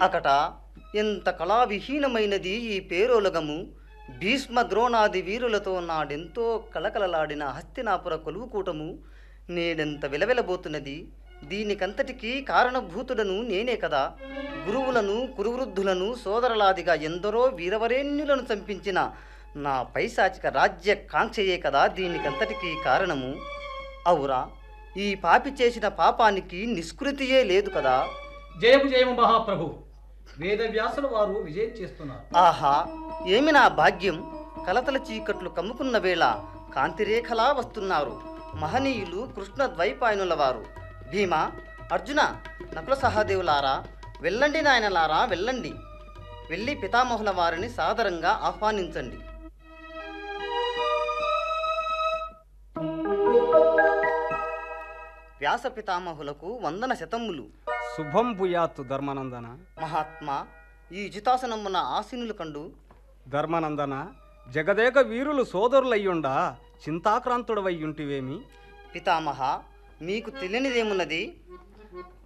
అకట ఎంత కళావిహీనమైనది ఈ పేరోలగము భీష్మ ద్రోణాది వీరులతో నాడెంతో కళకళలాడిన హస్తినాపుర కొలువుకూటము నేడెంత విలవెలబోతున్నది దీనికంతటికీ కారణభూతుడను నేనే కదా గురువులను కురువృద్ధులను సోదరలాదిగా ఎందరో వీరవరేణ్యులను చంపించిన నా పైశాచిక రాజ్య కాంక్షయే కదా దీనికంతటికీ కారణము అవురా ఈ పాపి చేసిన పాపానికి నిష్కృతియే లేదు కదా జయము జయము మహాప్రభు వేదవ్యాసుల వారు విజయం చేస్తున్నారు ఆహా ఏమి నా భాగ్యం కలతల చీకట్లు కమ్ముకున్న వేళ కాంతిరేఖలా వస్తున్నారు మహనీయులు కృష్ణ ద్వైపాయనుల వారు భీమా అర్జున నకుల సహదేవులారా వెళ్ళండి నాయనలారా వెళ్ళండి వెళ్ళి పితామహుల వారిని సాదరంగా ఆహ్వానించండి వ్యాస పితామహులకు వందన శతములు శుభం భూయాత్తు ధర్మనందన మహాత్మా ఈ జితాసనమున ఆసీనులు కండు ధర్మనందన జగదేక వీరులు సోదరులయ్యుండా చింతాక్రాంతుడవయ్యుంటివేమి పితామహ మీకు తెలియనిదేమున్నది